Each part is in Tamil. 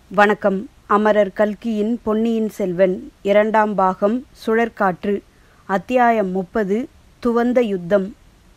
வணக்கம் அமரர் கல்கியின் பொன்னியின் செல்வன் இரண்டாம் பாகம் சுழற்காற்று அத்தியாயம் முப்பது துவந்த யுத்தம்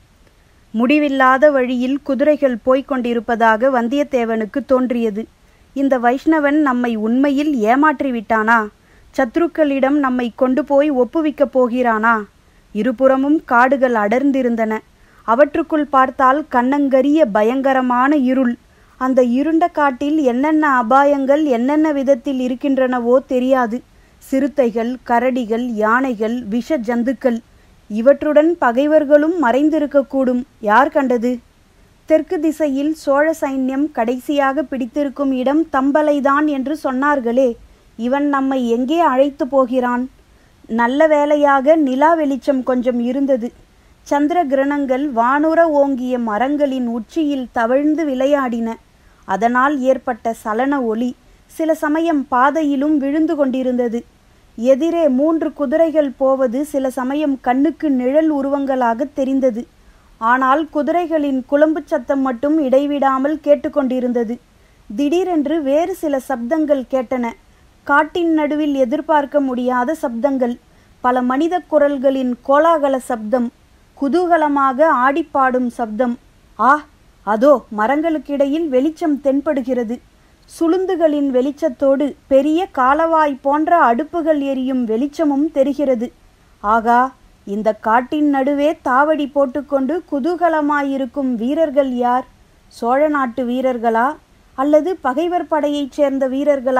முடிவில்லாத வழியில் குதிரைகள் போய்க் கொண்டிருப்பதாக வந்தியத்தேவனுக்கு தோன்றியது இந்த வைஷ்ணவன் நம்மை உண்மையில் ஏமாற்றிவிட்டானா சத்ருக்களிடம் நம்மை கொண்டு போய் ஒப்புவிக்கப் போகிறானா இருபுறமும் காடுகள் அடர்ந்திருந்தன அவற்றுக்குள் பார்த்தால் கண்ணங்கரிய பயங்கரமான இருள் அந்த இருண்ட காட்டில் என்னென்ன அபாயங்கள் என்னென்ன விதத்தில் இருக்கின்றனவோ தெரியாது சிறுத்தைகள் கரடிகள் யானைகள் விஷ ஜந்துக்கள் இவற்றுடன் பகைவர்களும் மறைந்திருக்கக்கூடும் யார் கண்டது தெற்கு திசையில் சோழ சைன்யம் கடைசியாக பிடித்திருக்கும் இடம் தம்பலைதான் என்று சொன்னார்களே இவன் நம்மை எங்கே அழைத்து போகிறான் நல்ல வேளையாக நிலா வெளிச்சம் கொஞ்சம் இருந்தது சந்திர கிரணங்கள் வானுர ஓங்கிய மரங்களின் உச்சியில் தவழ்ந்து விளையாடின அதனால் ஏற்பட்ட சலன ஒளி சில சமயம் பாதையிலும் விழுந்து கொண்டிருந்தது எதிரே மூன்று குதிரைகள் போவது சில சமயம் கண்ணுக்கு நிழல் உருவங்களாக தெரிந்தது ஆனால் குதிரைகளின் குளம்புச் சத்தம் மட்டும் இடைவிடாமல் கேட்டுக்கொண்டிருந்தது திடீரென்று வேறு சில சப்தங்கள் கேட்டன காட்டின் நடுவில் எதிர்பார்க்க முடியாத சப்தங்கள் பல மனித குரல்களின் கோலாகல சப்தம் குதூகலமாக ஆடிப்பாடும் சப்தம் ஆ அதோ மரங்களுக்கிடையில் வெளிச்சம் தென்படுகிறது சுளுந்துகளின் வெளிச்சத்தோடு பெரிய காலவாய் போன்ற அடுப்புகள் எரியும் வெளிச்சமும் தெரிகிறது ஆகா இந்த காட்டின் நடுவே தாவடி போட்டுக்கொண்டு குதூகலமாயிருக்கும் வீரர்கள் யார் சோழ நாட்டு வீரர்களா அல்லது பகைவர் படையைச் சேர்ந்த வீரர்களா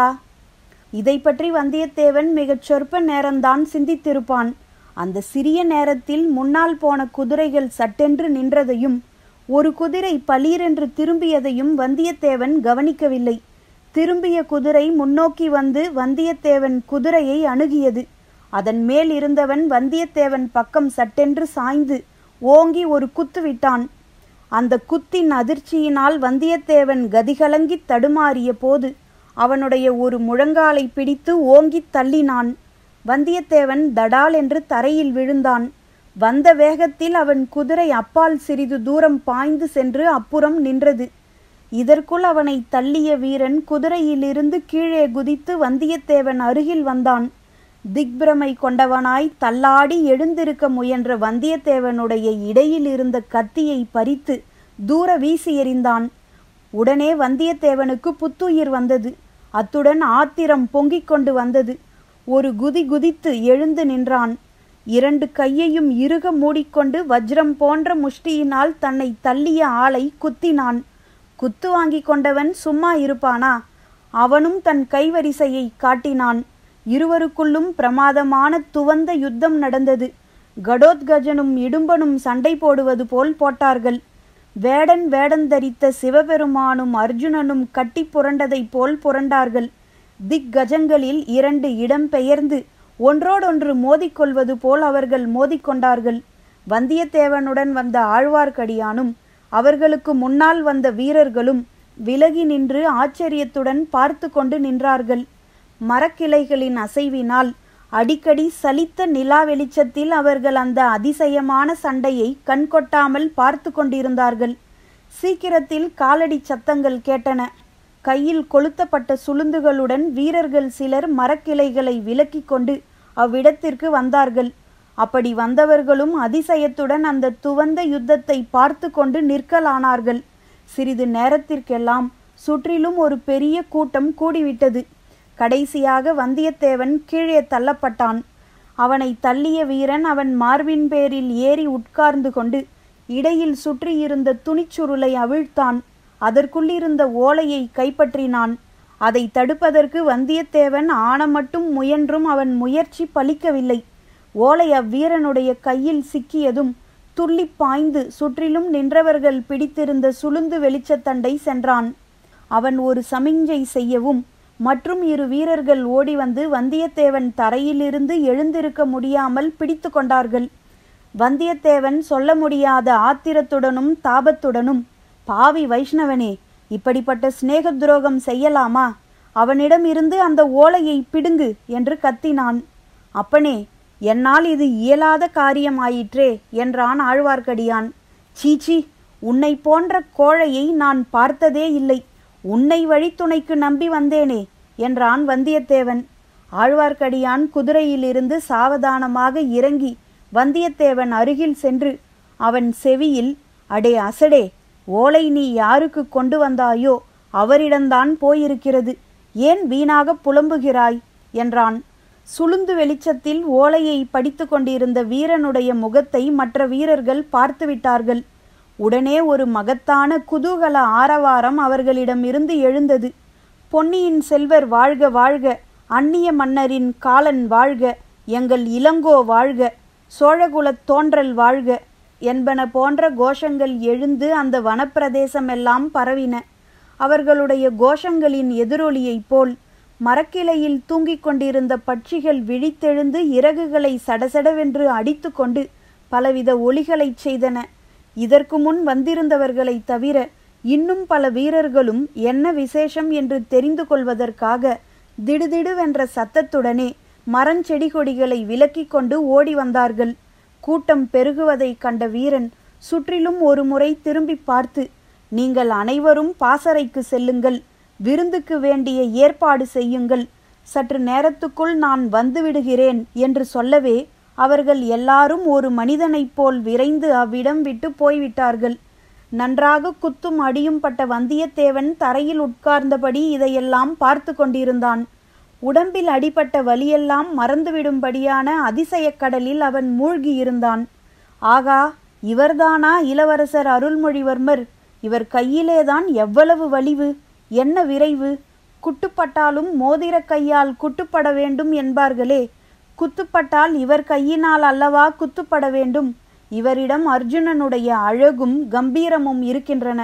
இதை பற்றி வந்தியத்தேவன் மிகச் சொற்ப நேரம்தான் சிந்தித்திருப்பான் அந்த சிறிய நேரத்தில் முன்னால் போன குதிரைகள் சட்டென்று நின்றதையும் ஒரு குதிரை பளீரென்று திரும்பியதையும் வந்தியத்தேவன் கவனிக்கவில்லை திரும்பிய குதிரை முன்னோக்கி வந்து வந்தியத்தேவன் குதிரையை அணுகியது அதன் மேல் இருந்தவன் வந்தியத்தேவன் பக்கம் சட்டென்று சாய்ந்து ஓங்கி ஒரு குத்து விட்டான் அந்த குத்தின் அதிர்ச்சியினால் வந்தியத்தேவன் கதிகலங்கித் தடுமாறிய போது அவனுடைய ஒரு முழங்காலை பிடித்து ஓங்கித் தள்ளினான் வந்தியத்தேவன் தடால் என்று தரையில் விழுந்தான் வந்த வேகத்தில் அவன் குதிரை அப்பால் சிறிது தூரம் பாய்ந்து சென்று அப்புறம் நின்றது இதற்குள் அவனை தள்ளிய வீரன் குதிரையிலிருந்து கீழே குதித்து வந்தியத்தேவன் அருகில் வந்தான் திக்பிரமை கொண்டவனாய் தள்ளாடி எழுந்திருக்க முயன்ற வந்தியத்தேவனுடைய இடையில் இருந்த கத்தியை பறித்து தூர வீசி எறிந்தான் உடனே வந்தியத்தேவனுக்கு புத்துயிர் வந்தது அத்துடன் ஆத்திரம் பொங்கிக் கொண்டு வந்தது ஒரு குதி குதித்து எழுந்து நின்றான் இரண்டு கையையும் இறுக மூடிக்கொண்டு வஜ்ரம் போன்ற முஷ்டியினால் தன்னை தள்ளிய ஆளை குத்தினான் குத்து வாங்கி கொண்டவன் சும்மா இருப்பானா அவனும் தன் கைவரிசையை காட்டினான் இருவருக்குள்ளும் பிரமாதமான துவந்த யுத்தம் நடந்தது கடோத்கஜனும் இடும்பனும் சண்டை போடுவது போல் போட்டார்கள் வேடன் வேடன் தரித்த சிவபெருமானும் அர்ஜுனனும் கட்டி புரண்டதைப் போல் புரண்டார்கள் திக்கஜங்களில் இரண்டு இடம் பெயர்ந்து ஒன்றோடொன்று மோதிக்கொள்வது போல் அவர்கள் மோதிக்கொண்டார்கள் வந்தியத்தேவனுடன் வந்த ஆழ்வார்க்கடியானும் அவர்களுக்கு முன்னால் வந்த வீரர்களும் விலகி நின்று ஆச்சரியத்துடன் பார்த்து கொண்டு நின்றார்கள் மரக்கிளைகளின் அசைவினால் அடிக்கடி சலித்த நிலா வெளிச்சத்தில் அவர்கள் அந்த அதிசயமான சண்டையை கண்கொட்டாமல் பார்த்து கொண்டிருந்தார்கள் சீக்கிரத்தில் காலடி சத்தங்கள் கேட்டன கையில் கொளுத்தப்பட்ட சுளுந்துகளுடன் வீரர்கள் சிலர் மரக்கிளைகளை விலக்கிக் கொண்டு அவ்விடத்திற்கு வந்தார்கள் அப்படி வந்தவர்களும் அதிசயத்துடன் அந்த துவந்த யுத்தத்தை பார்த்து கொண்டு நிற்கலானார்கள் சிறிது நேரத்திற்கெல்லாம் சுற்றிலும் ஒரு பெரிய கூட்டம் கூடிவிட்டது கடைசியாக வந்தியத்தேவன் கீழே தள்ளப்பட்டான் அவனை தள்ளிய வீரன் அவன் மார்பின் பேரில் ஏறி உட்கார்ந்து கொண்டு இடையில் சுற்றியிருந்த துணிச்சுருளை அவிழ்த்தான் அதற்குள்ளிருந்த ஓலையை கைப்பற்றினான் அதை தடுப்பதற்கு வந்தியத்தேவன் ஆன மட்டும் முயன்றும் அவன் முயற்சி பலிக்கவில்லை ஓலை அவ்வீரனுடைய கையில் சிக்கியதும் துள்ளி பாய்ந்து சுற்றிலும் நின்றவர்கள் பிடித்திருந்த சுளுந்து வெளிச்சத்தண்டை சென்றான் அவன் ஒரு சமிஞ்சை செய்யவும் மற்றும் இரு வீரர்கள் ஓடி வந்து வந்தியத்தேவன் தரையிலிருந்து எழுந்திருக்க முடியாமல் பிடித்து கொண்டார்கள் வந்தியத்தேவன் சொல்ல முடியாத ஆத்திரத்துடனும் தாபத்துடனும் பாவி வைஷ்ணவனே இப்படிப்பட்ட சிநேக துரோகம் செய்யலாமா அவனிடம் இருந்து அந்த ஓலையை பிடுங்கு என்று கத்தினான் அப்பனே என்னால் இது இயலாத காரியமாயிற்றே என்றான் ஆழ்வார்க்கடியான் சீச்சி உன்னை போன்ற கோழையை நான் பார்த்ததே இல்லை உன்னை வழித்துணைக்கு நம்பி வந்தேனே என்றான் வந்தியத்தேவன் ஆழ்வார்க்கடியான் குதிரையிலிருந்து சாவதானமாக இறங்கி வந்தியத்தேவன் அருகில் சென்று அவன் செவியில் அடே அசடே ஓலை நீ யாருக்கு கொண்டு வந்தாயோ அவரிடம்தான் போயிருக்கிறது ஏன் வீணாக புலம்புகிறாய் என்றான் சுளுந்து வெளிச்சத்தில் ஓலையை படித்து கொண்டிருந்த வீரனுடைய முகத்தை மற்ற வீரர்கள் பார்த்துவிட்டார்கள் உடனே ஒரு மகத்தான குதூகல ஆரவாரம் அவர்களிடமிருந்து எழுந்தது பொன்னியின் செல்வர் வாழ்க வாழ்க அந்நிய மன்னரின் காலன் வாழ்க எங்கள் இளங்கோ வாழ்க சோழகுலத் தோன்றல் வாழ்க என்பன போன்ற கோஷங்கள் எழுந்து அந்த வனப்பிரதேசமெல்லாம் பரவின அவர்களுடைய கோஷங்களின் எதிரொலியைப் போல் மரக்கிளையில் தூங்கிக் கொண்டிருந்த பட்சிகள் விழித்தெழுந்து இறகுகளை சடசடவென்று அடித்துக்கொண்டு பலவித ஒலிகளைச் செய்தன இதற்கு முன் வந்திருந்தவர்களைத் தவிர இன்னும் பல வீரர்களும் என்ன விசேஷம் என்று தெரிந்து கொள்வதற்காக திடுதிடுவென்ற சத்தத்துடனே மரஞ்செடி கொடிகளை விலக்கிக் கொண்டு ஓடி வந்தார்கள் கூட்டம் பெருகுவதைக் கண்ட வீரன் சுற்றிலும் ஒரு முறை திரும்பி பார்த்து நீங்கள் அனைவரும் பாசறைக்கு செல்லுங்கள் விருந்துக்கு வேண்டிய ஏற்பாடு செய்யுங்கள் சற்று நேரத்துக்குள் நான் வந்துவிடுகிறேன் என்று சொல்லவே அவர்கள் எல்லாரும் ஒரு மனிதனைப் போல் விரைந்து அவ்விடம் விட்டு போய்விட்டார்கள் நன்றாக குத்தும் அடியும் பட்ட வந்தியத்தேவன் தரையில் உட்கார்ந்தபடி இதையெல்லாம் பார்த்து கொண்டிருந்தான் உடம்பில் அடிபட்ட வலியெல்லாம் மறந்துவிடும்படியான அதிசயக் கடலில் அவன் மூழ்கியிருந்தான் ஆகா இவர்தானா இளவரசர் அருள்மொழிவர்மர் இவர் கையிலேதான் எவ்வளவு வலிவு என்ன விரைவு குட்டுப்பட்டாலும் மோதிர கையால் குட்டுப்பட வேண்டும் என்பார்களே குத்துப்பட்டால் இவர் கையினால் அல்லவா குத்துப்பட வேண்டும் இவரிடம் அர்ஜுனனுடைய அழகும் கம்பீரமும் இருக்கின்றன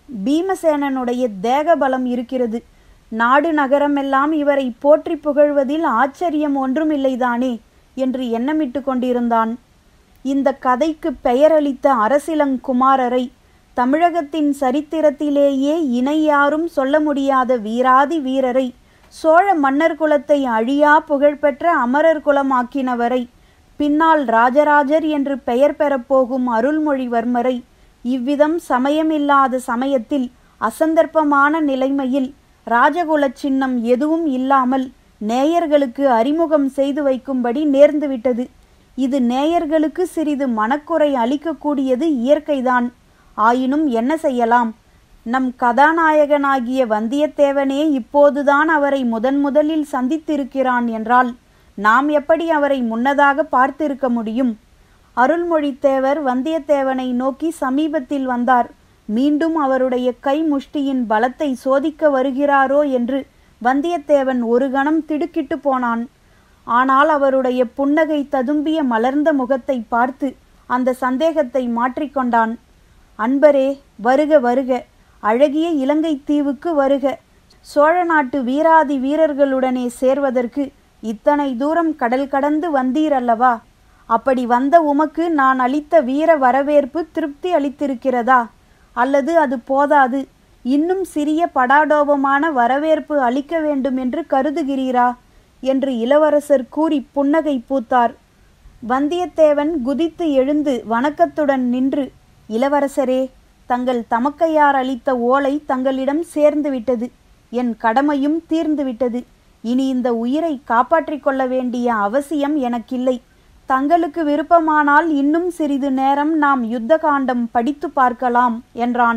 பீமசேனனுடைய தேக பலம் இருக்கிறது நாடு நகரமெல்லாம் இவரை போற்றி புகழ்வதில் ஆச்சரியம் ஒன்றுமில்லைதானே என்று எண்ணமிட்டு கொண்டிருந்தான் இந்த கதைக்கு பெயரளித்த அரசிலங்குமாரரை தமிழகத்தின் சரித்திரத்திலேயே இணை யாரும் சொல்ல முடியாத வீராதி வீரரை சோழ மன்னர் குலத்தை அழியா புகழ்பெற்ற அமரர் குலமாக்கினவரை பின்னால் ராஜராஜர் என்று பெயர் பெறப்போகும் அருள்மொழிவர்மரை இவ்விதம் சமயமில்லாத சமயத்தில் அசந்தர்ப்பமான நிலைமையில் ராஜகுல சின்னம் எதுவும் இல்லாமல் நேயர்களுக்கு அறிமுகம் செய்து வைக்கும்படி நேர்ந்துவிட்டது இது நேயர்களுக்கு சிறிது மனக்குறை அளிக்கக்கூடியது இயற்கைதான் ஆயினும் என்ன செய்யலாம் நம் கதாநாயகனாகிய வந்தியத்தேவனே இப்போதுதான் அவரை முதன் முதலில் சந்தித்திருக்கிறான் என்றால் நாம் எப்படி அவரை முன்னதாக பார்த்திருக்க முடியும் அருள்மொழித்தேவர் வந்தியத்தேவனை நோக்கி சமீபத்தில் வந்தார் மீண்டும் அவருடைய கை முஷ்டியின் பலத்தை சோதிக்க வருகிறாரோ என்று வந்தியத்தேவன் ஒரு கணம் திடுக்கிட்டு போனான் ஆனால் அவருடைய புன்னகை ததும்பிய மலர்ந்த முகத்தை பார்த்து அந்த சந்தேகத்தை மாற்றிக்கொண்டான் அன்பரே வருக வருக அழகிய இலங்கை தீவுக்கு வருக சோழ நாட்டு வீராதி வீரர்களுடனே சேர்வதற்கு இத்தனை தூரம் கடல் கடந்து வந்தீர் அல்லவா அப்படி வந்த உமக்கு நான் அளித்த வீர வரவேற்பு திருப்தி அளித்திருக்கிறதா அல்லது அது போதாது இன்னும் சிறிய படாடோபமான வரவேற்பு அளிக்க வேண்டும் என்று கருதுகிறீரா என்று இளவரசர் கூறி புன்னகை பூத்தார் வந்தியத்தேவன் குதித்து எழுந்து வணக்கத்துடன் நின்று இளவரசரே தங்கள் தமக்கையார் அளித்த ஓலை தங்களிடம் சேர்ந்து விட்டது என் கடமையும் தீர்ந்து விட்டது இனி இந்த உயிரை காப்பாற்றிக் கொள்ள வேண்டிய அவசியம் எனக்கில்லை தங்களுக்கு விருப்பமானால் இன்னும் சிறிது நேரம் நாம் யுத்த காண்டம் படித்து பார்க்கலாம் என்றான்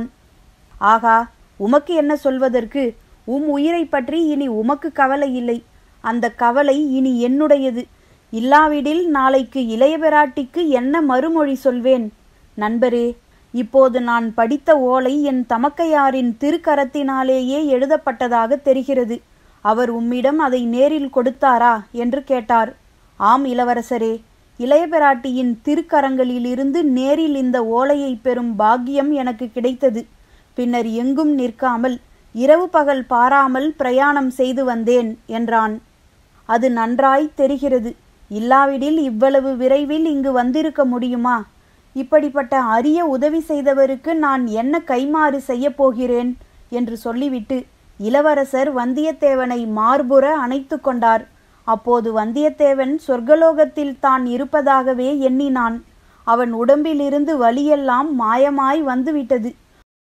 ஆகா உமக்கு என்ன சொல்வதற்கு உம் உயிரை பற்றி இனி உமக்கு கவலை இல்லை அந்த கவலை இனி என்னுடையது இல்லாவிடில் நாளைக்கு இளைய பிராட்டிக்கு என்ன மறுமொழி சொல்வேன் நண்பரே இப்போது நான் படித்த ஓலை என் தமக்கையாரின் திருக்கரத்தினாலேயே எழுதப்பட்டதாக தெரிகிறது அவர் உம்மிடம் அதை நேரில் கொடுத்தாரா என்று கேட்டார் ஆம் இளவரசரே இளைய பிராட்டியின் திருக்கரங்களிலிருந்து நேரில் இந்த ஓலையை பெறும் பாக்கியம் எனக்கு கிடைத்தது பின்னர் எங்கும் நிற்காமல் இரவு பகல் பாராமல் பிரயாணம் செய்து வந்தேன் என்றான் அது நன்றாய் தெரிகிறது இல்லாவிடில் இவ்வளவு விரைவில் இங்கு வந்திருக்க முடியுமா இப்படிப்பட்ட அரிய உதவி செய்தவருக்கு நான் என்ன கைமாறு செய்யப் போகிறேன் என்று சொல்லிவிட்டு இளவரசர் வந்தியத்தேவனை மார்புற அணைத்து கொண்டார் அப்போது வந்தியத்தேவன் சொர்க்கலோகத்தில் தான் இருப்பதாகவே எண்ணினான் அவன் உடம்பிலிருந்து வலியெல்லாம் மாயமாய் வந்துவிட்டது